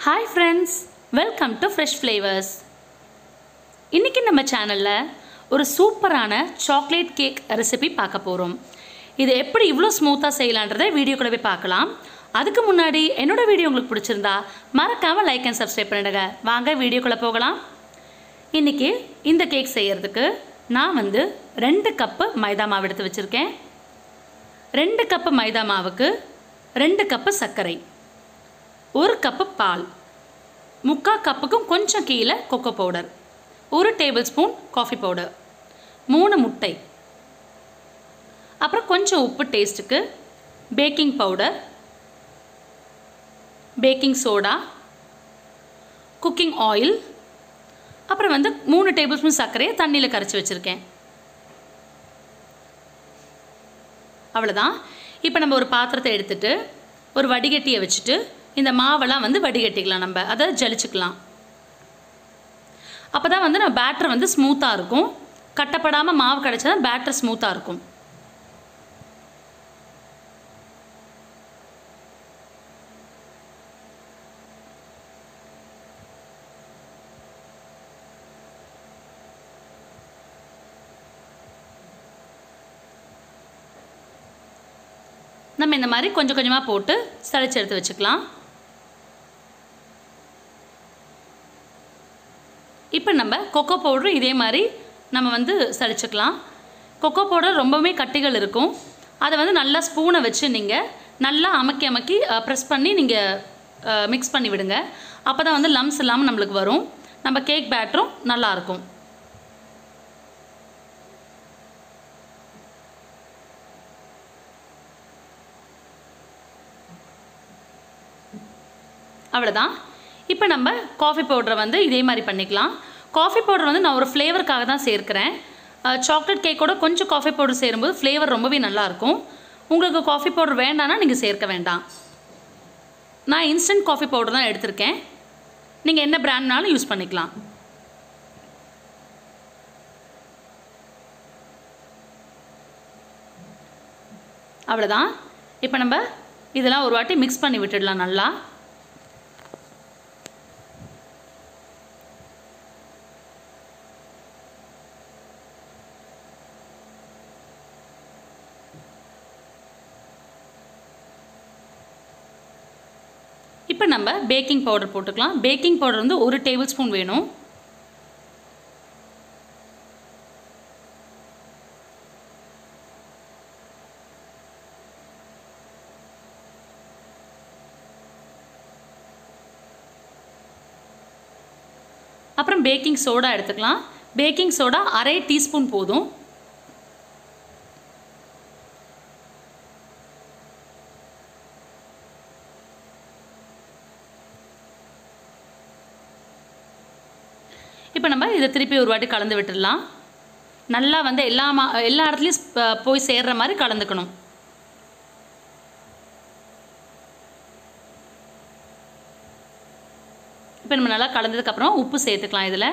hi friends welcome to fresh flavours இன்றைக்கி நம்ம சேனலில் ஒரு சூப்பரான சாக்லேட் கேக் ரெசிபி பார்க்க போகிறோம் இது எப்படி இவ்வளோ ஸ்மூத்தாக செய்யலான்றதை வீடியோக்குள்ள போய் பார்க்கலாம் அதுக்கு முன்னாடி என்னோட வீடியோ உங்களுக்கு பிடிச்சிருந்தா மறக்காமல் லைக் அண்ட் சப்ஸ்கிரைப் பண்ணிடுங்க வாங்க வீடியோக்குள்ளே போகலாம் இன்றைக்கி இந்த கேக் செய்யறதுக்கு நான் வந்து ரெண்டு கப்பு மைதா மாவு எடுத்து வச்சுருக்கேன் ரெண்டு கப்பு மைதா மாவுக்கு ரெண்டு கப்பு சர்க்கரை ஒரு கப்பு பால் முக்கால் கப்புக்கும் கொஞ்சம் கீழே கொக்கோ பவுடர் ஒரு டேபிள் ஸ்பூன் காஃபி பவுடர் மூணு முட்டை அப்புறம் கொஞ்சம் உப்பு டேஸ்ட்டுக்கு baking powder baking soda cooking oil அப்புறம் வந்து மூணு டேபிள் ஸ்பூன் சர்க்கரையை தண்ணியில் கரைச்சி வச்சுருக்கேன் அவ்வளோதான் இப்போ நம்ம ஒரு பாத்திரத்தை எடுத்துட்டு ஒரு வடிகட்டியை வச்சுட்டு இந்த மாவெல்லாம் வந்து வடிகட்டிக்கலாம் நம்ம அதை ஜலிச்சுக்கலாம் அப்போ தான் வந்து நம்ம பேட்டர் வந்து ஸ்மூத்தாக இருக்கும் கட்டப்படாமல் மாவு கிடைச்சா தான் பேட்டர் ஸ்மூத்தாக இருக்கும் நம்ம இந்த மாதிரி கொஞ்சம் கொஞ்சமாக போட்டு சளிச்சு எடுத்து வச்சுக்கலாம் இப்போ நம்ம கொக்கோ பவுடரும் இதே மாதிரி நம்ம வந்து சளிச்சுக்கலாம் கொக்கோ பவுடர் ரொம்பவுமே கட்டிகள் இருக்கும் அதை வந்து நல்லா ஸ்பூனை வச்சு நீங்கள் நல்லா அமக்கி அமக்கி ப்ரெஸ் பண்ணி நீங்கள் மிக்ஸ் பண்ணி விடுங்க அப்போ தான் வந்து லம்ஸ் இல்லாமல் நம்மளுக்கு வரும் நம்ம கேக் பேட்டரும் நல்லாயிருக்கும் அவ்வளோதான் இப்போ நம்ம காஃபி பவுடரை வந்து இதே மாதிரி பண்ணிக்கலாம் காஃபி பவுடர் வந்து நான் ஒரு ஃப்ளேவருக்காக தான் சேர்க்குறேன் சாக்லேட் கேக்கோட கொஞ்சம் காஃபி பவுடர் சேரும்போது ஃப்ளேவர் ரொம்பவே நல்லாயிருக்கும் உங்களுக்கு காஃபி பவுடர் வேண்டாம்னா நீங்கள் சேர்க்க வேண்டாம் நான் இன்ஸ்டன்ட் காஃபி பவுடர் தான் எடுத்திருக்கேன் நீங்கள் என்ன பிராண்ட்னாலும் யூஸ் பண்ணிக்கலாம் அவ்வளோதான் இப்போ நம்ம இதெல்லாம் ஒரு வாட்டி மிக்ஸ் பண்ணி விட்டுடலாம் நல்லா இப்போ நம்ம பேக்கிங் பவுடர் போட்டுக்கலாம் பேக்கிங் பவுடர் வந்து ஒரு டேபிள் ஸ்பூன் வேணும் அப்புறம் பேக்கிங் சோடா எடுத்துக்கலாம் பேக்கிங் சோடா அரை டீஸ்பூன் போதும் இப்போ நம்ம இதை திருப்பி ஒரு வாட்டி கலந்து விட்டுடலாம் நல்லா வந்து எல்லா மா எல்லா இடத்துலையும் போய் சேர்ற மாதிரி கலந்துக்கணும் இப்போ நம்ம நல்லா கலந்ததுக்கப்புறம் உப்பு சேர்த்துக்கலாம் இதில்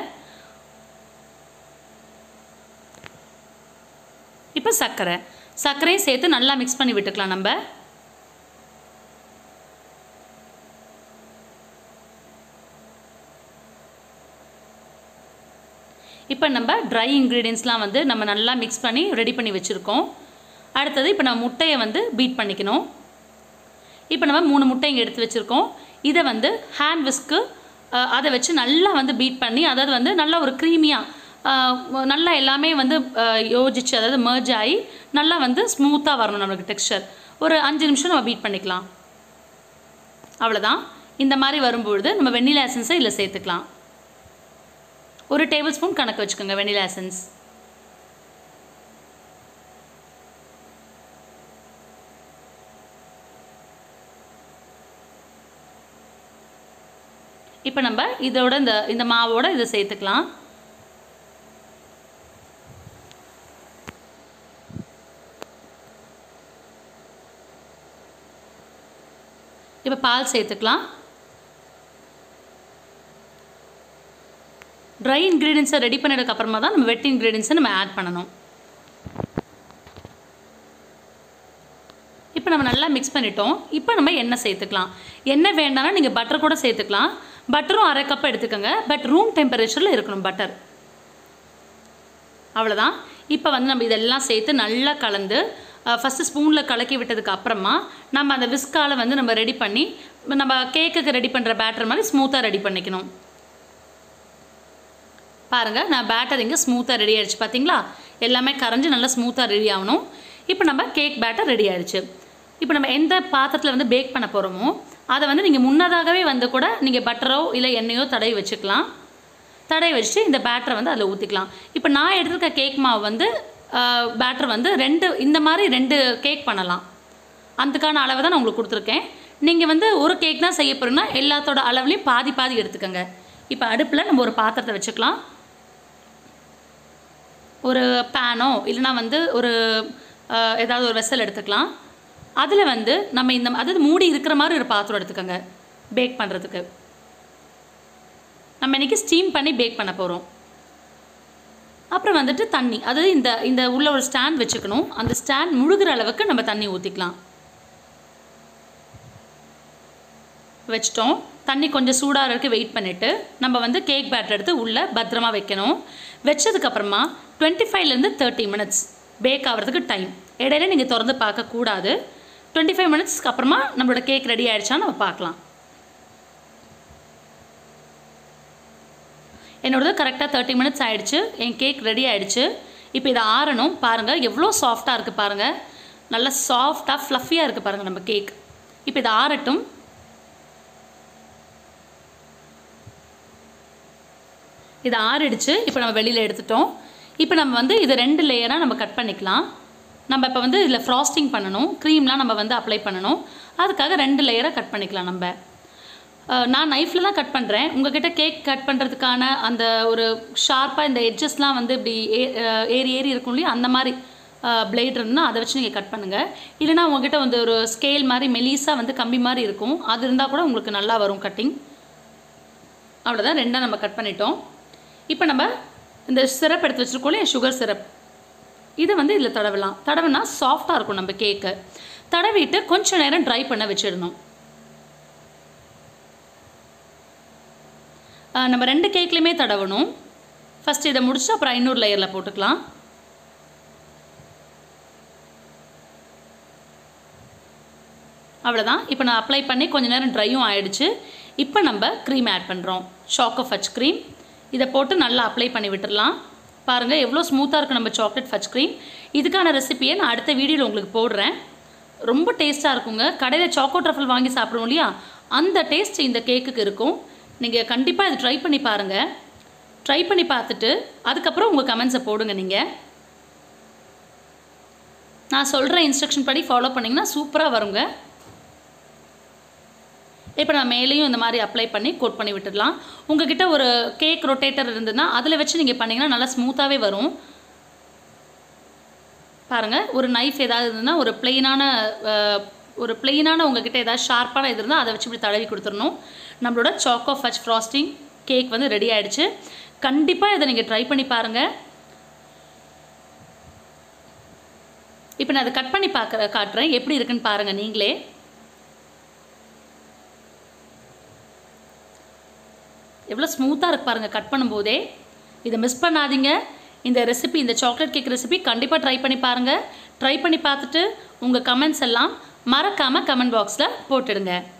இப்போ சர்க்கரை சர்க்கரையும் சேர்த்து நல்லா மிக்ஸ் பண்ணி விட்டுக்கலாம் நம்ம இப்போ நம்ம ட்ரை இன்க்ரீடியன்ஸ்லாம் வந்து நம்ம நல்லா மிக்ஸ் பண்ணி ரெடி பண்ணி வச்சுருக்கோம் அடுத்தது இப்போ நம்ம முட்டையை வந்து பீட் பண்ணிக்கணும் இப்போ நம்ம மூணு முட்டை இங்கே எடுத்து வச்சுருக்கோம் இதை வந்து ஹேண்ட் விஸ்க்கு அதை வச்சு நல்லா வந்து பீட் பண்ணி அதாவது வந்து நல்லா ஒரு க்ரீமியாக நல்லா எல்லாமே வந்து யோசிச்சு அதாவது மர்ஜ் ஆகி நல்லா வந்து ஸ்மூத்தாக வரணும் நம்மளுக்கு டெக்ஸ்சர் ஒரு அஞ்சு நிமிஷம் நம்ம பீட் பண்ணிக்கலாம் அவ்வளோதான் இந்த மாதிரி வரும்பொழுது நம்ம வெண்ணிலா எசன்ஸை இதில் சேர்த்துக்கலாம் ஒரு டேபிள் ஸ்பூன் கணக்கு வச்சுக்கோங்க வெனிலா எசன்ஸ் இப்போ நம்ம இதோட இந்த இந்த மாவோட இதை சேர்த்துக்கலாம் இப்போ பால் சேர்த்துக்கலாம் ட்ரை இன்க்ரீடியன்ஸை ரெடி பண்ணதுக்கு அப்புறமா தான் நம்ம வெட் இன்க்ரீடியன்ஸை நம்ம ஆட் பண்ணணும் இப்போ நம்ம நல்லா மிக்ஸ் பண்ணிட்டோம் இப்போ நம்ம எண்ணெய் சேர்த்துக்கலாம் எண்ணெய் வேண்டாம்னா நீங்கள் பட்டர் கூட சேர்த்துக்கலாம் பட்டரும் அரை கப் எடுத்துக்கோங்க பட் ரூம் டெம்பரேச்சரில் இருக்கணும் பட்டர் அவ்வளோதான் இப்போ வந்து நம்ம இதெல்லாம் சேர்த்து நல்லா கலந்து ஃபஸ்ட்டு ஸ்பூனில் கலக்கி விட்டதுக்கு அப்புறமா நம்ம அந்த விஸ்கால வந்து நம்ம ரெடி பண்ணி நம்ம கேக்குக்கு ரெடி பண்ணுற பேட்டர் மாதிரி ஸ்மூத்தாக ரெடி பண்ணிக்கணும் பாருங்கள் நான் பேட்டர் இங்கே ஸ்மூத்தாக ரெடி ஆயிடுச்சு பார்த்தீங்களா எல்லாமே கரைஞ்சி நல்லா ஸ்மூத்தாக ரெடி ஆகணும் இப்போ நம்ம கேக் பேட்டர் ரெடி ஆயிடுச்சு இப்போ நம்ம எந்த பாத்திரத்தில் வந்து பேக் பண்ண போகிறோமோ அதை வந்து நீங்கள் முன்னதாகவே வந்து கூட நீங்கள் பட்டரோ இல்லை எண்ணெயோ தடவி வச்சுக்கலாம் தடவி வச்சுட்டு இந்த பேட்டரை வந்து அதில் ஊற்றிக்கலாம் இப்போ நான் எடுத்திருக்க கேக் மாவு வந்து பேட்டர் வந்து ரெண்டு இந்த மாதிரி ரெண்டு கேக் பண்ணலாம் அதுக்கான அளவை தான் நான் உங்களுக்கு கொடுத்துருக்கேன் நீங்கள் வந்து ஒரு கேக் தான் செய்ய போகிறீங்கன்னா எல்லாத்தோட அளவுலையும் பாதி பாதி எடுத்துக்கோங்க இப்போ அடுப்பில் நம்ம ஒரு பாத்திரத்தை வச்சுக்கலாம் ஒரு பேனோ இல்லைனா வந்து ஒரு அஹ், ஏதாவது ஒரு வெசல் எடுத்துக்கலாம் அதில் வந்து நம்ம இந்த அதாவது மூடி இருக்கிற மாதிரி ஒரு பாத்திரம் எடுத்துக்கோங்க பேக் பண்ணுறதுக்கு நம்ம இன்றைக்கி ஸ்டீம் பண்ணி பேக் பண்ண போகிறோம் அப்புறம் வந்துட்டு தண்ணி அதாவது இந்த இந்த உள்ள ஒரு ஸ்டாண்ட் வச்சுக்கணும் அந்த ஸ்டாண்ட் முழுகிற அளவுக்கு நம்ம தண்ணி ஊற்றிக்கலாம் வச்சிட்டோம் தண்ணி கொஞ்சம் சூடாக இருக்க வெயிட் பண்ணிவிட்டு நம்ம வந்து கேக் பேட்டர் எடுத்து உள்ளே பத்திரமா வைக்கணும் வச்சதுக்கப்புறமா டுவெண்ட்டி ஃபைவ்லேருந்து தேர்ட்டி மினிட்ஸ் பேக் ஆகிறதுக்கு டைம் இடையில நீங்கள் திறந்து பார்க்கக்கூடாது டுவெண்ட்டி ஃபைவ் மினிட்ஸ்க்கு அப்புறமா நம்மளோட கேக் ரெடி ஆயிடுச்சான்னு நம்ம பார்க்கலாம் என்னோடது கரெக்டாக தேர்ட்டி மினிட்ஸ் ஆயிடுச்சு என் கேக் ரெடி ஆயிடுச்சு இப்போ இதை ஆறணும் பாருங்கள் எவ்வளோ சாஃப்டாக இருக்குது பாருங்கள் நல்லா சாஃப்டாக ஃப்ளஃபியாக இருக்குது பாருங்கள் நம்ம கேக் இப்போ இதை ஆறட்டும் இது ஆறிடுச்சு இப்போ நம்ம வெளியில் எடுத்துட்டோம் இப்போ நம்ம வந்து இது ரெண்டு லேயராக நம்ம கட் பண்ணிக்கலாம் நம்ம இப்போ வந்து இதில் ஃப்ராஸ்டிங் பண்ணணும் க்ரீம்லாம் நம்ம வந்து அப்ளை பண்ணணும் அதுக்காக ரெண்டு லேயராக கட் பண்ணிக்கலாம் நம்ம அஹ், நான் நைஃப்பில் தான் கட் பண்ணுறேன் உங்ககிட்ட கேக் கட் பண்ணுறதுக்கான அந்த ஒரு ஷார்ப்பாக இந்த எட்ஜஸ்லாம் வந்து இப்படி ஏ- அஹ், ஏறி ஏறி இருக்கும் இல்லையா அந்த மாதிரி பிளேட் இருந்துன்னா அதை வச்சு நீங்கள் கட் பண்ணுங்கள் இல்லைனா உங்ககிட்ட வந்து ஒரு ஸ்கேல் மாதிரி மெலிசாக வந்து கம்பி மாதிரி இருக்கும் அது இருந்தால் கூட உங்களுக்கு நல்லா வரும் கட்டிங் அவ்வளோதான் ரெண்டாக நம்ம கட் பண்ணிட்டோம் இப்போ நம்ம இந்த சிரப் எடுத்து வச்சுருக்கோம் இல்லையா சுகர் சிரப் இதை வந்து இதில் தடவலாம் தடவினா சாஃப்டாக இருக்கும் நம்ம கேக்கு தடவிட்டு கொஞ்ச நேரம் ட்ரை பண்ண வச்சிடணும் ஆஹ் நம்ம ரெண்டு கேக்லேயுமே தடவணும் ஃபஸ்ட் இதை முடிச்சு அப்புறம் ஐநூறு லேயரில் போட்டுக்கலாம் அவ்வளோதான் இப்போ நான் அப்ளை பண்ணி கொஞ்ச நேரம் ட்ரையும் ஆயிடுச்சு இப்போ நம்ம க்ரீம் ஆட் பண்ணுறோம் சாக்கோ ஃபச் க்ரீம் இதை போட்டு நல்லா அப்ளை பண்ணி விட்டுறலாம் பாருங்கள் எவ்வளோ ஸ்மூத்தாக இருக்குது நம்ம சாக்லேட் ஃபச் க்ரீம் இதுக்கான ரெசிபியை நான் அடுத்த வீடியோவில் உங்களுக்கு போடுறேன் ரொம்ப டேஸ்ட்டாக இருக்குங்க கடையில் சாக்கோ ட்ரஃபிள் வாங்கி சாப்பிடுவோம் இல்லையா அந்த டேஸ்ட் இந்த கேக்குக்கு இருக்கும் நீங்கள் கண்டிப்பாக இது ட்ரை பண்ணி பாருங்கள் ட்ரை பண்ணி பார்த்துட்டு அதுக்கப்புறம் உங்கள் கமெண்ட்ஸை போடுங்க நீங்கள் நான் சொல்கிற இன்ஸ்ட்ரக்ஷன் படி ஃபாலோ பண்ணிங்கன்னா சூப்பராக வருங்க இப்போ நான் மேலேயும் இந்த மாதிரி அப்ளை பண்ணி கோட் பண்ணி விட்டுடலாம் உங்ககிட்ட ஒரு கேக் ரொட்டேட்டர் இருந்ததுன்னா அதில் வச்சு நீங்கள் பண்ணிங்கன்னா நல்லா ஸ்மூத்தாகவே வரும் பாருங்கள் ஒரு நைஃப் ஏதாவது இருந்ததுன்னா ஒரு பிளெயினான ஒரு பிளெயினான உங்ககிட்ட ஏதாவது ஷார்ப்பான இது இருந்தால் அதை வச்சு இப்படி தடவி கொடுத்துடணும் நம்மளோட சாக்கோ ஃபச் ஃப்ராஸ்டிங் கேக் வந்து ரெடி ஆயிடுச்சு கண்டிப்பாக இதை நீங்கள் ட்ரை பண்ணி பாருங்கள் இப்போ நான் அதை கட் பண்ணி பார்க்குற காட்டுறேன் எப்படி இருக்குன்னு பாருங்கள் நீங்களே எவ்வளோ ஸ்மூத்தாக இருக்கு பாருங்கள் கட் பண்ணும்போதே இதை மிஸ் பண்ணாதீங்க இந்த ரெசிபி இந்த சாக்லேட் கேக் ரெசிபி கண்டிப்பாக ட்ரை பண்ணி பாருங்கள் ட்ரை பண்ணி பார்த்துட்டு உங்கள் கமெண்ட்ஸ் எல்லாம் மறக்காமல் கமெண்ட் பாக்ஸில் போட்டுடுங்க